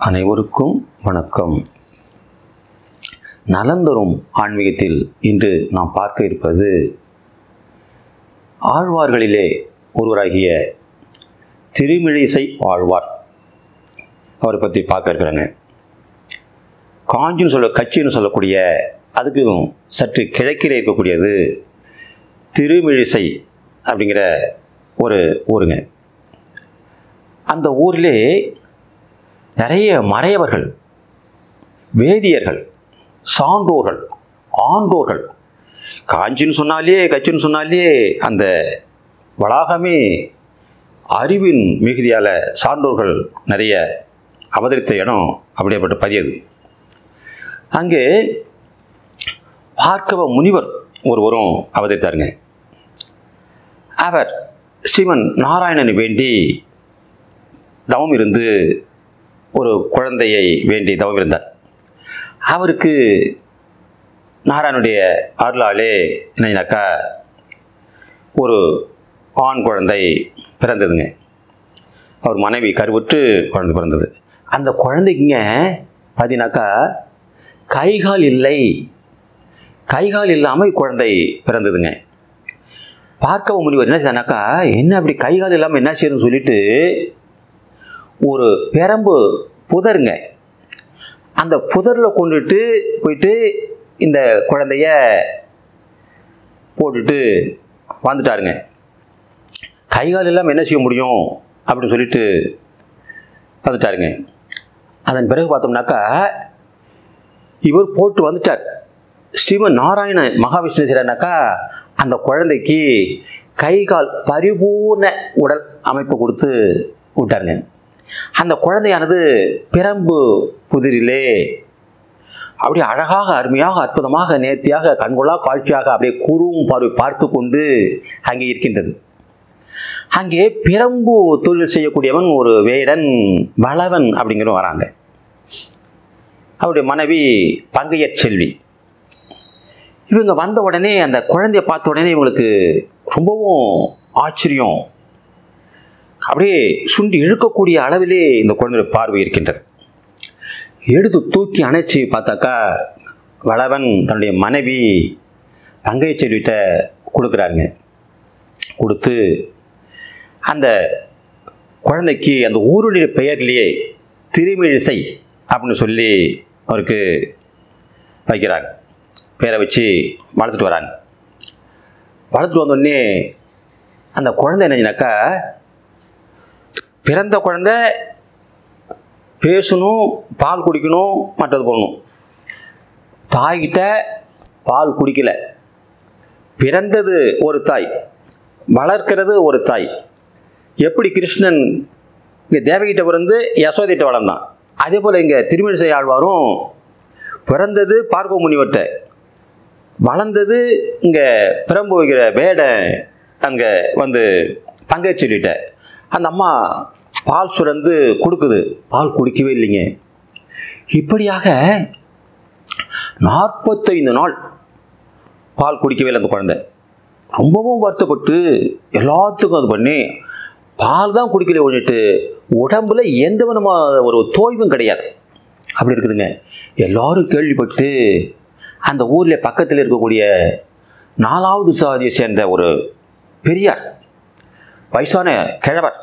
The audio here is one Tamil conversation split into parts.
அனைவருக்கும் வணக்கம் நலந்தரும் ஆன்மீகத்தில் இன்று நாம் பார்க்க இருப்பது ஆழ்வார்களிலே ஒருவராகிய திருமிழிசை ஆழ்வார் அவரை பற்றி பார்க்க இருக்கிறாங்க காஞ்சின்னு சொல்ல கட்சின்னு சொல்லக்கூடிய அதுக்கும் சற்று கிழக்கிலே இருக்கக்கூடியது திருமிழிசை அப்படிங்கிற ஒரு ஊருங்க அந்த ஊரிலே நிறைய மறையவர்கள் வேதியர்கள் சான்றோர்கள் ஆண்டோர்கள் காஞ்சின்னு சொன்னாலே கட்சின்னு சொன்னாலே அந்த வளாகமே அறிவின் மிகுதியால் சான்றோர்கள் நிறைய அவதரித்த இடம் அப்படியேப்பட்ட பதியது அங்கே பார்க்கவ முனிவர் ஒருவரும் அவதரித்தாருங்க அவர் ஸ்ரீமன் நாராயணனை வேண்டி தவம் இருந்து ஒரு குழந்தையை வேண்டி தவம் இருந்தார் அவருக்கு நாராயணுடைய அருளாலே என்னன்னாக்கா ஒரு ஆண் குழந்தை பிறந்ததுங்க அவர் மனைவி கருவுற்று குழந்தை பிறந்தது அந்த குழந்தைக்குங்க பார்த்தீங்கன்னாக்கா கைகால் இல்லை கைகால் இல்லாமல் குழந்தை பிறந்ததுங்க பார்க்கவும் முனிவர் என்ன செய்யனாக்கா என்ன அப்படி கைகால் இல்லாமல் என்ன செய்யணும்னு சொல்லிட்டு ஒரு பெரம்பு புதருங்க அந்த புதரில் கொண்டுட்டு போயிட்டு இந்த குழந்தைய போட்டுட்டு வந்துட்டாருங்க கைகால் இல்லாமல் என்ன செய்ய முடியும் அப்படின்னு சொல்லிட்டு வந்துட்டாருங்க அதன் பிறகு பார்த்தோம்னாக்கா இவர் போட்டு வந்துட்டார் ஸ்ரீமன் நாராயண மகாவிஷ்ணு செய்கிறாருனாக்கா அந்த குழந்தைக்கு கை கால் பரிபூர்ண உடல் அமைப்பு கொடுத்து விட்டாருங்க அந்த குழந்தையானது பிரம்பு புதிரிலே அப்படியே அழகாக அருமையாக அற்புதமாக நேர்த்தியாக கண்கொள்ளா காட்சியாக அப்படியே கூறும் பார்வை பார்த்து கொண்டு அங்கே இருக்கின்றது அங்கே பிரம்பு தொழில் செய்யக்கூடியவன் ஒரு வேடன் வளவன் அப்படிங்கிறவன் வராங்க அவருடைய மனைவி பங்கையற் செல்வி இவங்க வந்த உடனே அந்த குழந்தைய பார்த்த உடனே இவங்களுக்கு ரொம்பவும் ஆச்சரியம் அப்படியே சுண்டி இழுக்கக்கூடிய அளவிலே இந்த குழந்தைய பார்வை இருக்கின்றது எடுத்து தூக்கி அணைச்சி பார்த்தாக்கா வளவன் தன்னுடைய மனைவி பங்கைய செல்விட்ட கொடுக்குறாருங்க கொடுத்து அந்த குழந்தைக்கு அந்த ஊருடைய பெயர்லேயே திருமிழிசை அப்படின்னு சொல்லி அவருக்கு வைக்கிறாங்க பேரை வச்சு வளர்த்துட்டு வராங்க வளர்த்துட்டு வந்தோடனே அந்த குழந்தை என்னச்சுனாக்கா பிறந்த குழந்தை பேசணும் பால் குடிக்கணும் மற்றது பண்ணணும் தாய்கிட்ட பால் குடிக்கல பிறந்தது ஒரு தாய் வளர்க்கிறது ஒரு தாய் எப்படி கிருஷ்ணன் இங்கே தேவகிட்ட பிறந்து யசோதிட்ட வளர்ந்தான் அதே போல் இங்கே திருமிழிசை ஆழ்வாரும் பிறந்தது பார்க்க முனிவர்கிட்ட வளர்ந்தது இங்கே பிரம்பு வைக்கிற வேடை அங்கே வந்து பங்கை சொல்லிட்ட அந்த அம்மா பால் சுரந்து கொடுக்குது பால் குடிக்கவே இல்லைங்க இப்படியாக நாற்பத்தைந்து நாள் பால் குடிக்கவே இல்லை அந்த குழந்தை ரொம்பவும் வருத்தப்பட்டு எல்லாத்துக்கும் அது பண்ணி பால் தான் குடிக்கல ஒழிட்டு உடம்புல எந்த விதமான ஒரு தோய்வும் கிடையாது அப்படி இருக்குதுங்க எல்லாரும் கேள்விப்பட்டு அந்த ஊரில் பக்கத்தில் இருக்கக்கூடிய நாலாவது சாதியை சேர்ந்த ஒரு பெரியார் வயசான கிழவர்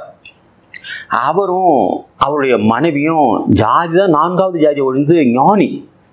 அவரும் அவருடைய மனைவியும் ஜாதி தான் நான்காவது ஜாதி ஒழிந்து ஞானி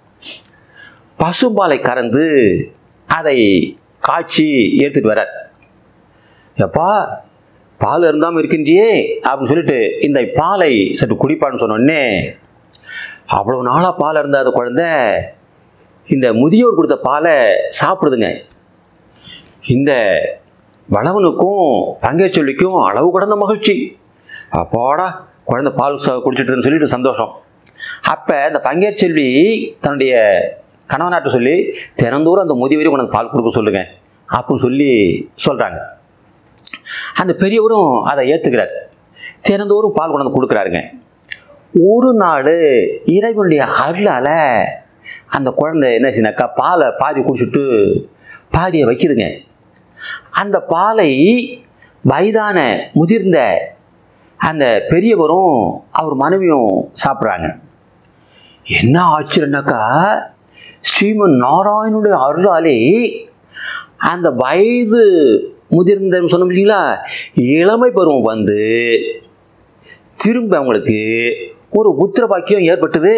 பசும்பாலை கறந்து அதை காய்ச்சி எடுத்துகிட்டு வரார் எப்பா பால் இருந்தாமல் இருக்கின்றியே அப்படின்னு சொல்லிட்டு இந்த பாலை சற்று குடிப்பான்னு சொன்னோடனே அவ்வளோ நாளாக பால் இருந்தாத குழந்தை இந்த முதியோர் கொடுத்த பாலை சாப்பிடுதுங்க இந்த வளவனுக்கும் பங்கேச்சொல்லிக்கும் அளவு கடந்த மகிழ்ச்சி அப்பாடா குழந்தை பால் ச குடிச்சிட்டுன்னு சொல்லிட்டு சந்தோஷம் அப்போ இந்த பங்கேற்செல்வி தன்னுடைய கணவனாட்ட சொல்லி தினந்தோறும் அந்த முதியவரையும் கொண்டு வந்து பால் கொடுக்க சொல்லுங்க அப்படின்னு சொல்லி சொல்கிறாங்க அந்த பெரியவரும் அதை ஏற்றுக்கிறார் தினந்தோறும் பால் கொண்டு வந்து கொடுக்குறாருங்க ஒரு நாள் இறைவனுடைய அருளால் அந்த குழந்தை என்ன செய்யுனாக்கா பாலை பாதி குடிச்சிட்டு பாதியை வைக்குதுங்க அந்த பாலை வயதான முதிர்ந்த அந்த பெரியவரும் அவர் மனைவியும் சாப்பிட்றாங்க என்ன ஆச்சரியனாக்கா ஸ்ரீமன் நாராயணனுடைய அருளாலே அந்த வயது முதிர்ந்த சொன்னோம் இல்லைங்களா இளமை பருவம் வந்து திரும்ப அவங்களுக்கு ஒரு புத்திர பாக்கியம் ஏற்பட்டது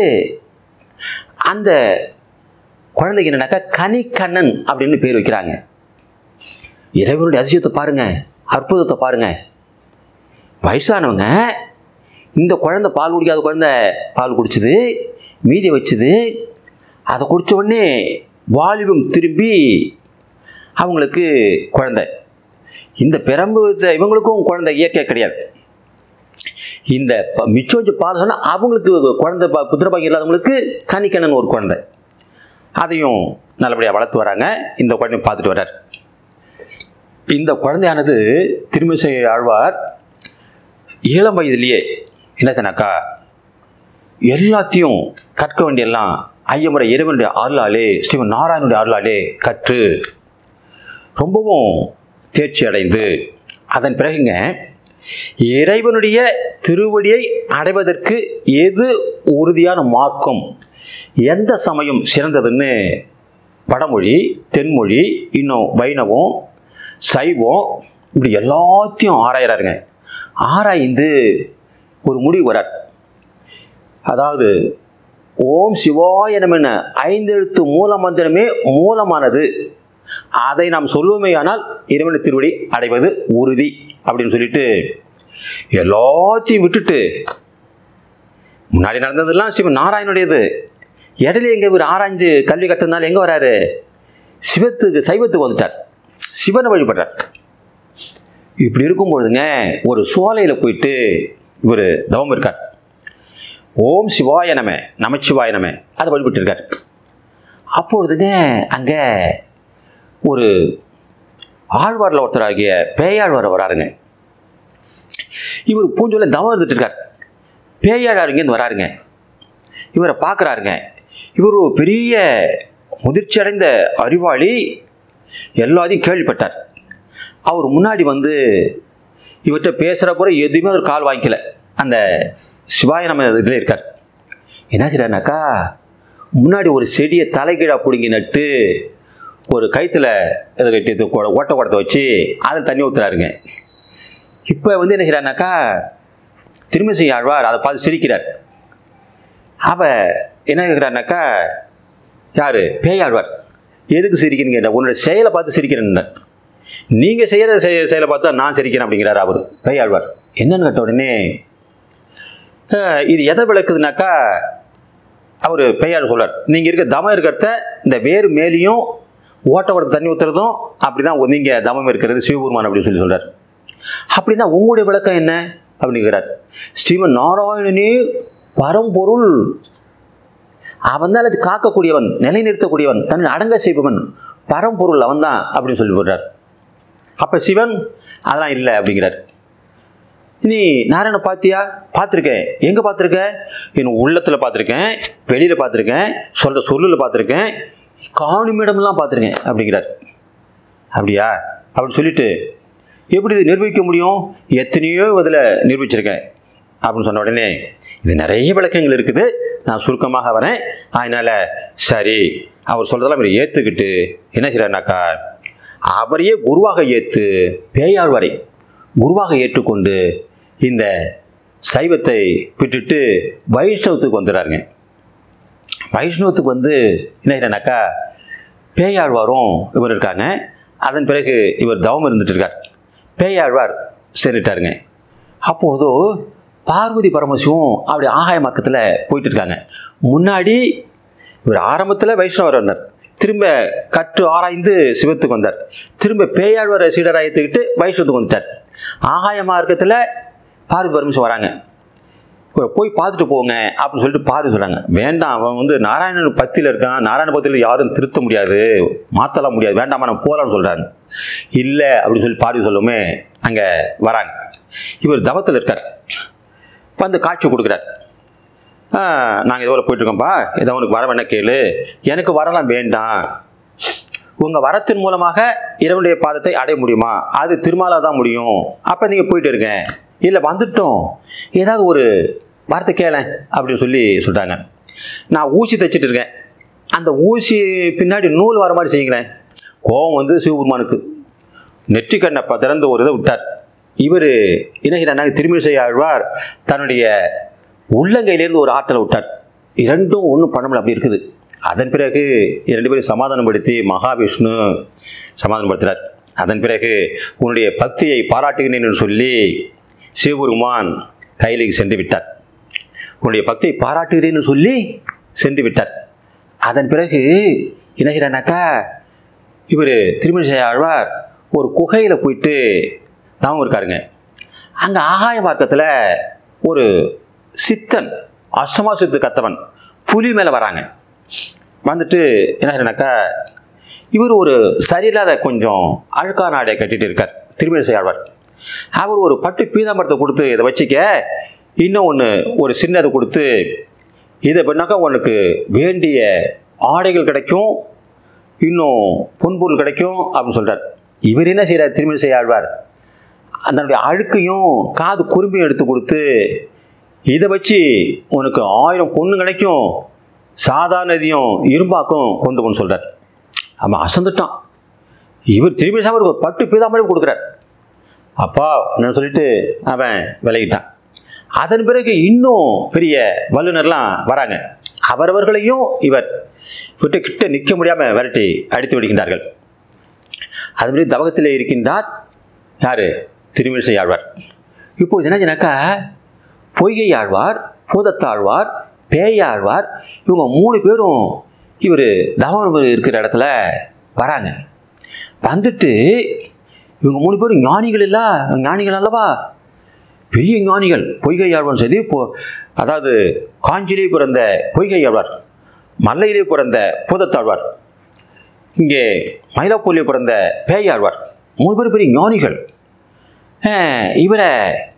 அந்த குழந்தைக்கு என்னன்னாக்கா கனிக்கண்ணன் அப்படின்னு பேர் வைக்கிறாங்க இறைவனுடைய அதிசயத்தை பாருங்க அற்புதத்தை பாருங்க வயசானவங்க இந்த குழந்தை பால் குடிக்காத குழந்தை பால் குடிச்சுது மீதி வச்சுது அதை குடிச்ச உடனே வாலிபம் திரும்பி அவங்களுக்கு குழந்தை இந்த பெரம்பு இவங்களுக்கும் குழந்தை இயற்கை கிடையாது இந்த ப- மிச்சம் வச்ச பால் சொன்னால் அவங்களுக்கு குழந்தை பா புத்திரபாக்கியம் இல்லாதவங்களுக்கு கனிக்கண்ணன் ஒரு குழந்தை அதையும் நல்லபடியாக வளர்த்து வராங்க இந்த குழந்தையும் பார்த்துட்டு வர்றார் இந்த குழந்தையானது திருமிசை ஆழ்வார் இளம் வயதிலேயே என்னத்தனாக்கா எல்லாத்தையும் கற்க வேண்டியெல்லாம் ஐயமுறை இறைவனுடைய அருளாலே ஸ்ரீமன் நாராயணனுடைய அருளாலே கற்று ரொம்பவும் தேர்ச்சி அடைந்து அதன் பிறகுங்க இறைவனுடைய திருவடியை அடைவதற்கு எது உறுதியான மார்க்கம் எந்த சமயம் சிறந்ததுன்னு வடமொழி தென்மொழி இன்னும் வைணவம் சைவம் இப்படி எல்லாத்தையும் ஆராயிறாருங்க ஆராய்ந்து ஒரு முடிவு வரார் அதாவது ஓம் சிவாய நமன ஐந்தெழுத்து மூல மந்திரமே மூலமானது அதை நாம் சொல்லுவோமேயானால் இறைவனை திருவடி அடைவது உறுதி அப்படின்னு சொல்லிட்டு எல்லாத்தையும் விட்டுட்டு முன்னாடி நடந்ததெல்லாம் சிவன் நாராயணுடையது இடையில எங்க இவர் ஆராய்ஞ்சு கல்வி கற்றதுனால எங்க வராரு சிவத்துக்கு சைவத்துக்கு வந்துட்டார் சிவனை வழிபடுறார் இப்படி இருக்கும் பொழுதுங்க ஒரு சோலையில் போயிட்டு இவர் தவம் இருக்கார் ஓம் சிவாய நம நமச்சிவாய நம அதை வழிபட்டு இருக்கார் அப்பொழுதுங்க அங்கே ஒரு ஆழ்வாரில் ஒருத்தராகிய பேயாழ்வார் வராருங்க இவர் பூஞ்சோல தவம் இருந்துட்டு இருக்கார் பேயாழ்வார் இங்கேருந்து வராருங்க இவரை பார்க்குறாருங்க இவர் ஒரு பெரிய முதிர்ச்சி அடைந்த அறிவாளி எல்லாத்தையும் கேள்விப்பட்டார் அவர் முன்னாடி வந்து இவர்கிட்ட பேசுகிற கூட எதுவுமே ஒரு கால் வாங்கிக்கல அந்த சிவாய நம்ம இதில் இருக்கார் என்ன செய்றாருனாக்கா முன்னாடி ஒரு செடியை தலைகீழாக பிடுங்கி நட்டு ஒரு கயிற்றுல இதை கட்டி இது கொ- ஓட்ட குடத்தை வச்சு அதில் தண்ணி ஊற்றுறாருங்க இப்போ வந்து என்ன செய்கிறாருனாக்கா திருமசி ஆழ்வார் அதை பார்த்து சிரிக்கிறார் அவ என்ன கேட்குறாருனாக்கா யார் பேயாழ்வார் எதுக்கு சிரிக்கிறீங்க கேட்டால் உன்னோட செயலை பார்த்து சிரிக்கிறேன் நீங்கள் செய்கிற செய செயலை பார்த்தா நான் சிரிக்கிறேன் அப்படிங்கிறார் அவர் பேயாழ்வார் என்னன்னு கேட்ட உடனே அஹ், இது எதை விளக்குதுனாக்கா அவர் பெய்யார் சொல்றார் நீங்கள் இருக்க தமம் இருக்கிறத இந்த வேறு மேலேயும் ஓட்ட ஓட்ட தண்ணி ஊற்றுறதும் அப்படி தான் நீங்கள் தமம் இருக்கிறது சிவபெருமான் அப்படின்னு சொல்லி சொல்கிறார் அப்படின்னா உங்களுடைய விளக்கம் என்ன அப்படிங்கிறார் ஸ்ரீமன் நாராயணனே பரம்பொருள் அவன் தான் அது காக்கக்கூடியவன் நிலைநிறுத்தக்கூடியவன் தன்னை அடங்க செய்பவன் பரம்பொருள் அவன் தான் அப்படின்னு சொல்லி போடுறார் அப்போ சிவன் அதெல்லாம் இல்லை அப்படிங்கிறார் நீ நாராயண பார்த்தியா பார்த்துருக்கேன் எங்கே பார்த்துருக்க என் உள்ளத்தில் பார்த்துருக்கேன் வெளியில் பார்த்துருக்கேன் சொல்கிற சொல்லில் பார்த்துருக்கேன் காணுமிடம்லாம் பார்த்துருக்கேன் அப்படிங்கிறார் அப்படியா அப்படின்னு சொல்லிட்டு எப்படி இது நிரூபிக்க முடியும் எத்தனையோ இதில் நிரூபிச்சிருக்கேன் அப்படின்னு சொன்ன உடனே இது நிறைய விளக்கங்கள் இருக்குது நான் சுருக்கமாக வரேன் அதனால் சரி அவர் சொல்கிறதெல்லாம் இவர் ஏற்றுக்கிட்டு என்ன செய்கிறாருனாக்கா அவரையே குருவாக ஏற்று பேயாழ்வாரை குருவாக ஏற்றுக்கொண்டு இந்த சைவத்தை விட்டுட்டு வைஷ்ணவத்துக்கு வந்துடுறாருங்க வைஷ்ணவத்துக்கு வந்து என்ன செய்யறானாக்கா பேயாழ்வாரும் இவர் இருக்காங்க அதன் பிறகு இவர் தவம் இருந்துட்டு இருக்கார் பேயாழ்வார் சரிட்டாருங்க அப்பொழுது பார்வதி பரமசிவம் அப்படி ஆகாய மார்க்கத்தில் போயிட்டு இருக்காங்க முன்னாடி இவர் ஆரம்பத்தில் வைஷ்ணவர் வந்தார் திரும்ப கற்று ஆராய்ந்து சிவத்துக்கு வந்தார் திரும்ப பேயாழ்வாரை சீடராக ஏற்றுக்கிட்டு வைஷ்ணவத்துக்கு வந்துட்டார் ஆகாய மார்க்கத்தில் பார்வதி பரமசிவம் வராங்க இப்போ போய் பார்த்துட்டு போங்க அப்படின்னு சொல்லிட்டு பார்த்து சொல்கிறாங்க வேண்டாம் அவன் வந்து நாராயணன் பத்தியில் இருக்கான் நாராயண பத்தியில் யாரும் திருத்த முடியாது மாற்றலாம் முடியாது வேண்டாமா நம்ம போகலான்னு சொல்கிறாங்க இல்லை அப்படின்னு சொல்லி பார்த்து சொல்லுமே அங்கே வராங்க இவர் தவத்தில் இருக்கார் வந்து காட்சி கொடுக்குறார் நாங்கள் இதோட போயிட்டுருக்கோம்ப்பா ஏதோ உனக்கு வர வேணா கேளு எனக்கு வரலாம் வேண்டாம் உங்கள் வரத்தின் மூலமாக இறைவனுடைய பாதத்தை அடைய முடியுமா அது திருமாலாக தான் முடியும் அப்போ நீங்கள் போயிட்டு இருங்க இல்லை வந்துட்டோம் ஏதாவது ஒரு வார்த்தை கேளேன் அப்படின்னு சொல்லி சொல்லிட்டாங்க நான் ஊசி தைச்சிட்டு இருக்கேன் அந்த ஊசி பின்னாடி நூல் வர மாதிரி செய்யுங்களேன் கோபம் வந்து சிவபெருமானுக்கு நெற்றிக்கண்ணை ப- திறந்து ஒரு இதை விட்டார் இவர் இணைகிறானாக திரும்பி செய்ய ஆழ்வார் தன்னுடைய உள்ளங்கையிலேருந்து ஒரு ஆற்றலை விட்டார் இரண்டும் ஒன்றும் பண்ண அப்படி இருக்குது அதன் பிறகு இரண்டு பேரும் சமாதானப்படுத்தி மகாவிஷ்ணு சமாதானப்படுத்துகிறார் அதன் பிறகு உன்னுடைய பக்தியை பாராட்டுகிறேன் என்று சொல்லி சிவபெருமான் கையிലേക്ക് சென்று விட்டார் உன்னுடைய பக்தியை பாராட்டுகிறேன்னு சொல்லி சென்று விட்டார் அதன் பிறகு இணைகிறானாக்கா இவர் திருமணிசை ஆழ்வார் ஒரு குகையில் போயிட்டு தாமம் இருக்காருங்க அங்கே ஆகாய மார்க்கத்தில் ஒரு சித்தன் அஷ்டமா சித்து கத்தவன் புலி மேலே வராங்க வந்துட்டு என்ன செய்யறானாக்கா இவர் ஒரு சரியில்லாத கொஞ்சம் அழுக்கான ஆடை கட்டிட்டு இருக்கார் திருமணிசை ஆழ்வார் அவர் ஒரு பட்டு பீதாம்பரத்தை கொடுத்து இதை வச்சுக்க இன்னும் ஒன்று ஒரு சின்னதை கொடுத்து இதை பண்ணாக்கா உனக்கு வேண்டிய ஆடைகள் கிடைக்கும் இன்னும் பொன்பொருள் கிடைக்கும் அப்படின்னு சொல்கிறார் இவர் என்ன செய்கிறார் திருமணி செய்ய ஆழ்வார் அதனுடைய அழுக்கையும் காது குறும்பையும் எடுத்து கொடுத்து இதை வச்சு உனக்கு ஆயிரம் பொண்ணு கிடைக்கும் சாதாரணதையும் இரும்பாக்கும் கொண்டு கொண்டு சொல்கிறார் அவன் அசந்துட்டான் இவர் திருமணி சாமர் ஒரு பட்டு பீதாம்பரம் கொடுக்குறார் அப்பா என்ன சொல்லிட்டு அவன் விலகிட்டான் அதன் பிறகு இன்னும் பெரிய வல்லுநர்லாம் வராங்க அவரவர்களையும் இவர் விட்டு கிட்ட நிற்க முடியாமல் விரட்டி அடித்து விடுகின்றார்கள் அதுமாரி தவகத்தில் இருக்கின்றார் யார் திருமிழிசை ஆழ்வார் இப்போ என்னாச்சுனாக்கா பொய்கை ஆழ்வார் பூதத்தாழ்வார் பேயாழ்வார் இவங்க மூணு பேரும் இவர் தவம் இருக்கிற இடத்துல வராங்க வந்துட்டு இவங்க மூணு பேரும் ஞானிகள் இல்ல ஞானிகள் அல்லவா பெரிய ஞானிகள் பொய்கை ஆழ்வார் சரி இப்போ அதாவது காஞ்சிலே பிறந்த பொய்கை ஆழ்வார் மல்லையிலே பிறந்த பூதத்தாழ்வார் இங்கே மயிலாப்பூரிலே பிறந்த பேயாழ்வார் மூணு பேரும் பெரிய ஞானிகள் அஹ், இவரை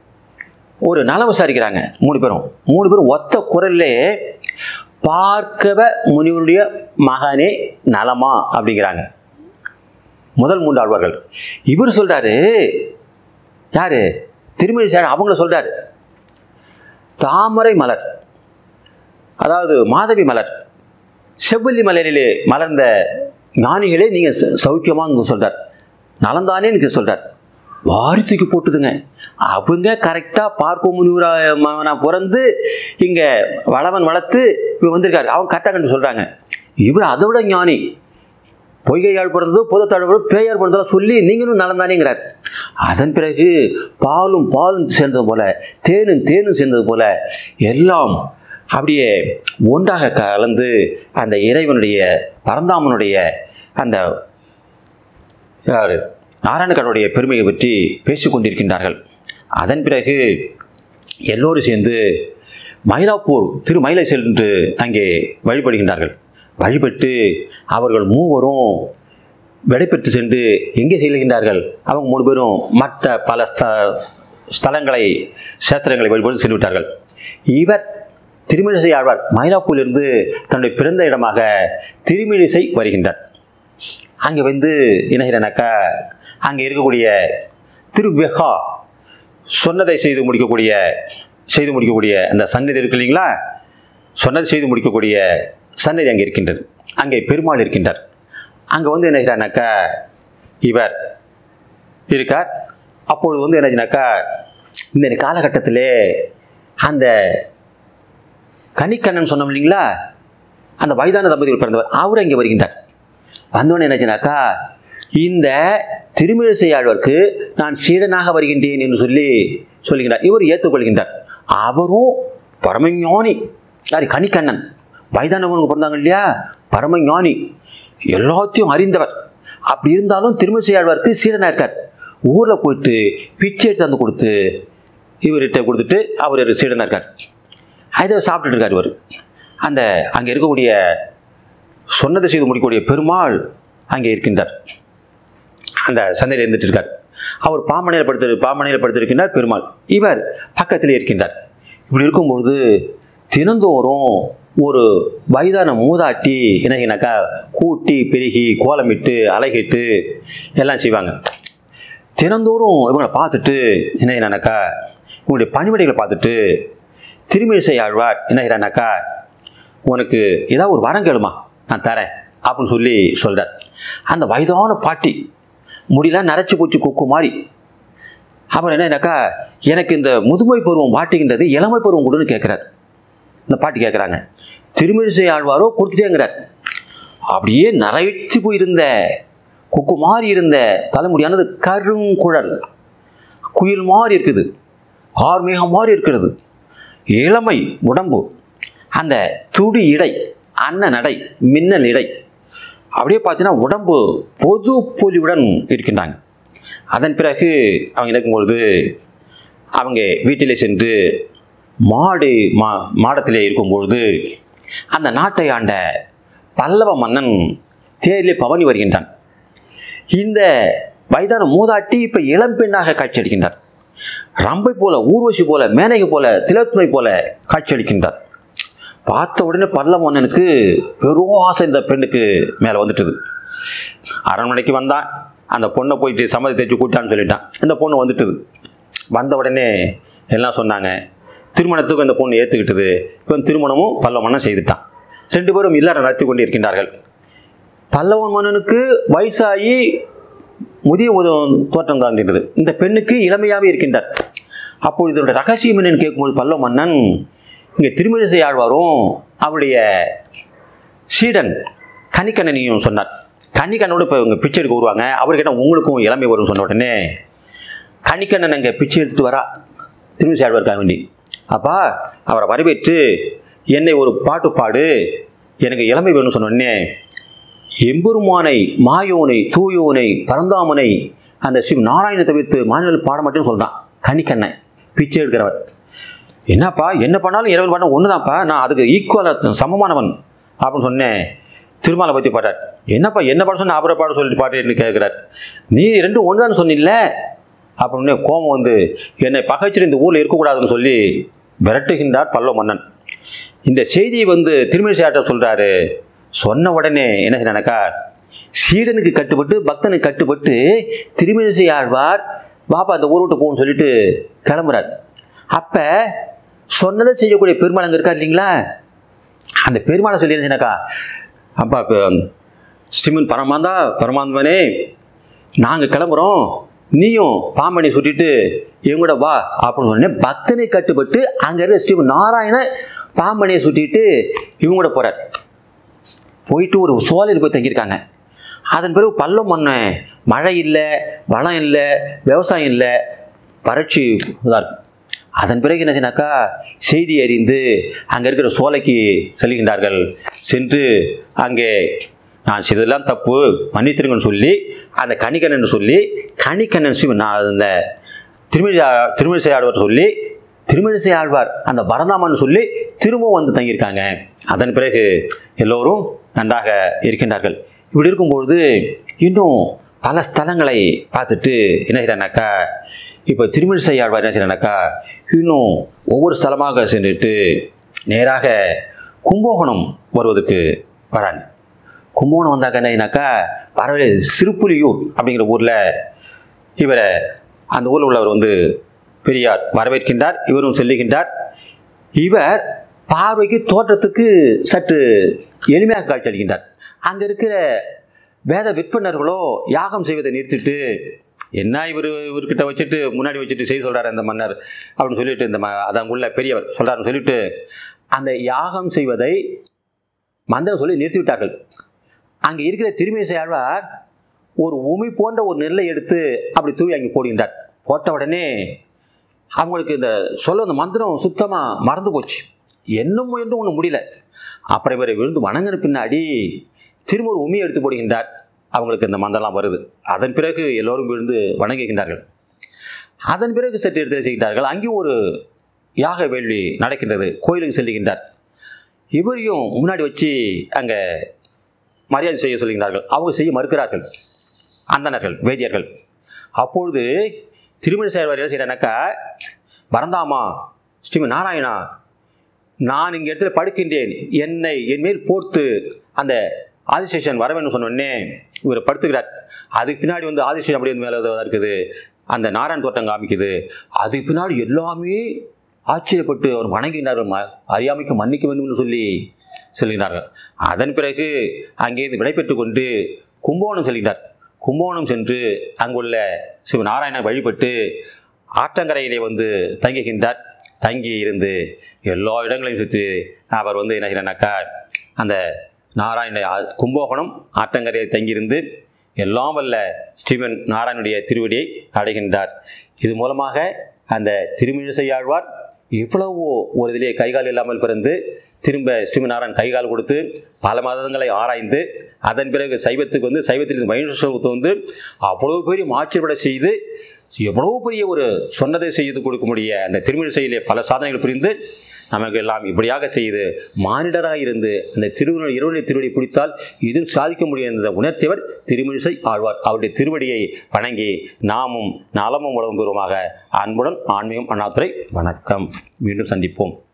ஒரு நலம் விசாரிக்கிறாங்க மூணு பேரும் மூணு பேரும் ஒத்த குரல்லே பார்க்கவ முனிவருடைய மகனே நலமா அப்படிங்கிறாங்க முதல் மூன்று ஆழ்வார்கள் இவர் சொல்றாரு யாரு திருமணி சார் அவங்கள சொல்றாரு தாமரை மலர் அதாவது மாதவி மலர் செவ்வல்லி மலரிலே மலர்ந்த ஞானிகளே நீங்கள் சௌக்கியமாக சொல்றார் நலந்தானே எனக்கு சொல்றார் வாரி தூக்கி போட்டுதுங்க அவங்க கரெக்டாக பார்க்க முனிவரா நான் பிறந்து இங்கே வளவன் வளர்த்து இவன் வந்திருக்காரு அவன் கரெக்டாக கண்டு சொல்கிறாங்க இவர் அதை விட ஞானி பொய்கையாள் பிறந்ததோ புதத்தாள் பிறந்ததோ பேயார் பிறந்ததோ சொல்லி நீங்களும் நலந்தானேங்கிறார் அதன் பிறகு பாலும் பாலும் சேர்ந்தது போல தேனும் தேனும் சேர்ந்தது போல எல்லாம் அப்படியே ஒன்றாக கலந்து அந்த இறைவனுடைய பரந்தாமனுடைய அந்த யாரு நாராயணக்கடனுடைய பெருமையை பற்றி பேசிக் கொண்டிருக்கின்றார்கள் அதன் பிறகு எல்லோரும் சேர்ந்து மயிலாப்பூர் திரு மயிலை சென்று அங்கே வழிபடுகின்றார்கள் வழிபட்டு அவர்கள் மூவரும் விடைபெற்று சென்று எங்கே செல்கின்றார்கள் அவங்க மூணு பேரும் மற்ற பல ஸ்த ஸ்தலங்களை சேத்திரங்களை வழிபட்டு சென்று விட்டார்கள் இவர் திருமிழிசை ஆழ்வார் மயிலாப்பூரிலிருந்து தன்னுடைய பிறந்த இடமாக திருமிழிசை வருகின்றார் அங்கே வந்து என்ன செய்யறனாக்கா அங்கே இருக்கக்கூடிய திருவெகா சொன்னதை செய்து முடிக்கக்கூடிய செய்து முடிக்கக்கூடிய அந்த சந்நிதி இருக்கு இல்லைங்களா சொன்னதை செய்து முடிக்கக்கூடிய சந்நிதி அங்கே இருக்கின்றது அங்கே பெருமாள் இருக்கின்றார் அங்கே வந்து என்ன செய்யறானாக்கா இவர் இருக்கார் அப்பொழுது வந்து என்னாச்சுனாக்கா இந்த காலகட்டத்திலே அந்த கனிக்கண்ணன் சொன்னோம் இல்லைங்களா அந்த வயதான தம்பதிகள் பிறந்தவர் அவர் இங்கே வருகின்றார் வந்தோடனே என்னாச்சுனாக்கா இந்த திருமிழிசை ஆழ்வார்க்கு நான் சீடனாக வருகின்றேன் என்று சொல்லி சொல்லுகின்றார் இவர் ஏற்றுக்கொள்கின்றார் அவரும் பரமஞானி யார் கனிக்கண்ணன் வயதானவங்க பிறந்தாங்க இல்லையா பரமஞானி எல்லாத்தையும் அறிந்தவர் அப்படி இருந்தாலும் திருமிழிசை ஆழ்வார்க்கு சீடனாக இருக்கார் ஊரில் போயிட்டு பிச்சை எடுத்து வந்து கொடுத்து இவர்கிட்ட கொடுத்துட்டு அவர் சீடனாக இருக்கார் அதை சாப்பிட்டுட்டு இருக்கார் இவர் அந்த அங்கே இருக்கக்கூடிய சொன்னதை செய்து முடிக்கக்கூடிய பெருமாள் அங்கே இருக்கின்றார் அந்த சந்தையில் இருந்துட்டு இருக்கார் அவர் பாமனையில் படுத்து பாமனையில் படுத்திருக்கின்றார் பெருமாள் இவர் பக்கத்திலே இருக்கின்றார் இப்படி இருக்கும்பொழுது தினந்தோறும் ஒரு வயதான மூதாட்டி என்னன்னாக்கா கூட்டி பெருகி கோலமிட்டு அலைகிட்டு எல்லாம் செய்வாங்க தினந்தோறும் இவங்களை பார்த்துட்டு என்ன செய்யறானாக்கா இவங்களுடைய பணிவிடைகளை பார்த்துட்டு திருமிழிசை ஆழ்வார் என்ன செய்யறானாக்கா உனக்கு ஏதாவது ஒரு வரம் கேளுமா நான் தரேன் அப்படின்னு சொல்லி சொல்கிறார் அந்த வயதான பாட்டி முடியெல்லாம் நரைச்சி போச்சு கொக்கு மாதிரி அப்புறம் என்னன்னாக்கா எனக்கு இந்த முதுமை பருவம் வாட்டுகின்றது இளமை பருவம் கொடுன்னு கேட்குறார் இந்த பாட்டி கேட்குறாங்க திருமிழிசை ஆழ்வாரோ கொடுத்துட்டேங்கிறார் அப்படியே நரைச்சு போயிருந்த கொக்கு மாதிரி இருந்த தலைமுடியானது கருங்குழல் குயில் மாதிரி இருக்குது ஆர்மேகம் மாதிரி இருக்கிறது இளமை உடம்பு அந்த துடி இடை அன்ன நடை மின்னல் இடை அப்படியே பார்த்தீங்கன்னா உடம்பு பொது பொலிவுடன் இருக்கின்றாங்க அதன் பிறகு அவங்க இருக்கும் பொழுது அவங்க வீட்டிலே சென்று மாடு மா மாடத்திலே இருக்கும்பொழுது அந்த நாட்டை ஆண்ட பல்லவ மன்னன் தேரிலே பவனி வருகின்றான் இந்த வயதான மூதாட்டி இப்போ இளம்பெண்ணாக காட்சியளிக்கின்றார் ரம்பை போல ஊர்வசி போல மேனகை போல திலத்துமை போல காட்சியளிக்கின்றார் பார்த்த உடனே பல்லவ மன்னனுக்கு பெரும் ஆசை இந்த பெண்ணுக்கு மேலே வந்துட்டுது அரண்மனைக்கு வந்தான் அந்த பொண்ணை போயிட்டு சம்மதி தைச்சு கூட்டான்னு சொல்லிட்டான் இந்த பொண்ணு வந்துட்டுது வந்த உடனே எல்லாம் சொன்னாங்க திருமணத்துக்கு இந்த பொண்ணு ஏற்றுக்கிட்டது இப்போ திருமணமும் பல்லவ மன்னன் செய்துட்டான் ரெண்டு பேரும் இல்லறம் நடத்தி கொண்டு இருக்கின்றார்கள் பல்லவன் மன்னனுக்கு வயசாகி முதிய உதவம் தோற்றம் காண்கின்றது இந்த பெண்ணுக்கு இளமையாகவே இருக்கின்றார் அப்பொழுது இதனுடைய ரகசியம் என்னன்னு கேட்கும்போது பல்லவ மன்னன் இங்கே திருமணிசை ஆழ்வாரும் அவருடைய சீடன் கனிக்கண்ணனையும் சொன்னார் கனிக்கண்ணோட இப்போ இவங்க பிச்சை எடுக்க வருவாங்க அவர்கிட்ட உங்களுக்கும் இளமை வரும்னு சொன்ன உடனே கனிக்கண்ணன் அங்கே பிச்சை எடுத்துட்டு வரா திருமணிசை ஆழ்வாருக்காக வேண்டி அப்பா அவரை வரவேற்று என்னை ஒரு பாட்டு பாடு எனக்கு இளமை வேணும்னு சொன்ன உடனே எம்பெருமானை மாயோனை தூயோனை பரந்தாமனை அந்த ஸ்ரீ நாராயணனை தவிர்த்து மாநில பாட மாட்டேன்னு சொல்கிறான் கனிக்கண்ணன் பிச்சை எடுக்கிறவன் என்னப்பா என்ன பண்ணாலும் இறைவன் பண்ண ஒன்று தான்ப்பா நான் அதுக்கு ஈக்குவலாக சமமானவன் அப்படின்னு சொன்னேன் திருமாலை பற்றி பாட்டார் என்னப்பா என்ன பாட சொன்ன அப்புறம் பாட சொல்லிட்டு பாட்டேன்னு கேட்குறார் நீ ரெண்டும் ஒன்று தான் சொன்னில்ல அப்படின்னு கோபம் வந்து என்னை பகைச்சிட்டு இந்த ஊரில் இருக்கக்கூடாதுன்னு சொல்லி விரட்டுகின்றார் பல்லவ மன்னன் இந்த செய்தியை வந்து திருமணிசையாட்ட சொல்கிறாரு சொன்ன உடனே என்ன செய்யறானாக்கா சீடனுக்கு கட்டுப்பட்டு பக்தனுக்கு கட்டுப்பட்டு திருமணிசை ஆழ்வார் பாப்பா அந்த ஊர் விட்டு போகணும்னு சொல்லிட்டு கிளம்புறார் அப்போ சொன்னதை செய்யக்கூடிய பெருமாள் அங்கே இருக்கார் இல்லைங்களா அந்த பெருமாளை சொல்லி இருந்துச்சுனாக்கா அப்பா இப்போ ஸ்ரீமன் பரமாந்தா பரமாத்மனே நாங்கள் கிளம்புறோம் நீயும் பாம்பனை சுட்டிட்டு இவங்க வா அப்படின்னு சொன்னே பக்தனை கட்டுப்பட்டு அங்கே இருக்க ஸ்ரீ நாராயண பாம்பனையை சுட்டிட்டு இவங்க கூட போகிறார் போயிட்டு ஒரு சோலையில் போய் தங்கியிருக்காங்க அதன் பிறகு பள்ளம் மண்ணை மழை இல்லை வளம் இல்லை விவசாயம் இல்லை வறட்சி இதாக இருக்கும் அதன் பிறகு என்னச்சுனாக்கா செய்தி அறிந்து அங்கே இருக்கிற சோலைக்கு செல்கின்றார்கள் சென்று அங்கே நான் செய்ததெல்லாம் தப்பு மன்னித்திருங்கன்னு சொல்லி அந்த கணிக்கண்ணன் சொல்லி கணிக்கண்ணன் சிவ நான் அந்த திருமணி திருமணிசை ஆழ்வார் சொல்லி திருமணிசை ஆழ்வார் அந்த பரந்தாமன் சொல்லி திரும்பவும் வந்து தங்கியிருக்காங்க அதன் பிறகு எல்லோரும் நன்றாக இருக்கின்றார்கள் இப்படி இருக்கும்பொழுது இன்னும் பல ஸ்தலங்களை பார்த்துட்டு என்ன செய்கிறானாக்கா இப்போ திருமணிசை ஆழ்வார் என்ன செய்கிறானாக்கா இன்னும் ஒவ்வொரு ஸ்தலமாக சென்றுட்டு நேராக கும்பகோணம் வருவதற்கு வராங்க கும்பகோணம் வந்தாக்க என்னன்னாக்கா பரவாயில்ல சிறுப்புலியூர் அப்படிங்கிற ஊரில் இவரை அந்த ஊரில் உள்ளவர் வந்து பெரியார் வரவேற்கின்றார் இவரும் செல்லுகின்றார் இவர் பார்வைக்கு தோற்றத்துக்கு சற்று எளிமையாக காட்சியளிக்கின்றார் அங்கே இருக்கிற வேத விற்பனர்களோ யாகம் செய்வதை நிறுத்திட்டு என்ன இவர் இவர்கிட்ட வச்சுட்டு முன்னாடி வச்சுட்டு செய்ய சொல்கிறார் அந்த மன்னர் அப்படின்னு சொல்லிட்டு இந்த ம அதான் உள்ள பெரியவர் சொல்கிறாருன்னு சொல்லிட்டு அந்த யாகம் செய்வதை மந்திரம் சொல்லி நிறுத்தி விட்டார்கள் அங்கே இருக்கிற திருமேசை ஆழ்வார் ஒரு உமி போன்ற ஒரு நெல்லை எடுத்து அப்படி தூவி அங்கே போடுகின்றார் போட்ட உடனே அவங்களுக்கு இந்த சொல்ல அந்த மந்திரம் சுத்தமாக மறந்து போச்சு என்ன முயன்றும் ஒன்றும் முடியல அப்புறம் இவரை விழுந்து வணங்கின பின்னாடி திரும்ப ஒரு உமியை எடுத்து போடுகின்றார் அவங்களுக்கு இந்த மந்திரம்லாம் வருது அதன் பிறகு எல்லோரும் விழுந்து வணங்குகின்றார்கள் அதன் பிறகு சற்று எடுத்து செய்கின்றார்கள் அங்கேயும் ஒரு யாக வேள்வி நடக்கின்றது கோயிலுக்கு செல்லுகின்றார் இவரையும் முன்னாடி வச்சு அங்கே மரியாதை செய்ய சொல்லுகிறார்கள் அவங்க செய்ய மறுக்கிறார்கள் அந்தணர்கள் வேதியர்கள் அப்பொழுது திருமணி சேர்வார் என்ன செய்கிறானாக்கா பரந்தாமா ஸ்ரீமி நாராயணா நான் இங்கே இடத்துல படுக்கின்றேன் என்னை என் மேல் போர்த்து அந்த ஆதிசேஷன் வர வேண்டும் சொன்ன உடனே இவர் படுத்துக்கிறார் அதுக்கு பின்னாடி வந்து ஆதிசேஷன் அப்படி வந்து மேலே இருக்குது அந்த நாராயண தோட்டம் காமிக்குது அதுக்கு பின்னாடி எல்லாமே ஆச்சரியப்பட்டு அவர் வணங்கினார்கள் ம அறியாமைக்கு மன்னிக்க வேண்டும்னு சொல்லி செல்கிறார்கள் அதன் பிறகு அங்கேருந்து விடைபெற்று கொண்டு கும்பகோணம் செல்கிறார் கும்பகோணம் சென்று அங்குள்ள சிவ நாராயணர் வழிபட்டு ஆற்றங்கரையிலே வந்து தங்குகின்றார் தங்கி இருந்து எல்லா இடங்களையும் சுற்றி அவர் வந்து என்ன செய்யறாருனாக்கா அந்த நாராயண ஆ- கும்பகோணம் ஆற்றங்கரையில் தங்கியிருந்து எல்லாம் வல்ல ஸ்ரீமன் நாராயணுடைய திருவடியை அடைகின்றார் இது மூலமாக அந்த திருமிழிசையாழ்வார் எவ்வளவோ ஒரு இதிலே கைகால் இல்லாமல் பிறந்து திரும்ப ஸ்ரீமன் நாராயண் கைகால் கொடுத்து பல மதங்களை ஆராய்ந்து அதன் பிறகு சைவத்துக்கு வந்து சைவத்திலிருந்து வைணவத்துக்கு வந்து அவ்வளவு பெரிய மாற்றிவிட செய்து எவ்வளவு பெரிய ஒரு சொன்னதை செய்து கொடுக்க முடிய அந்த திருமிழிசையிலே பல சாதனைகள் புரிந்து நமக்கு எல்லாம் இப்படியாக செய்து மானிடராக இருந்து அந்த திருவருள் இருவருடைய திருவடியை பிடித்தால் எதுவும் சாதிக்க முடியும் என்ற உணர்த்தியவர் திருமிழிசை ஆழ்வார் அவருடைய திருவடியை வணங்கி நாமும் நலமும் உலகம் பெறுவோமாக அன்புடன் ஆன்மீகம் அண்ணாதுரை வணக்கம் மீண்டும் சந்திப்போம்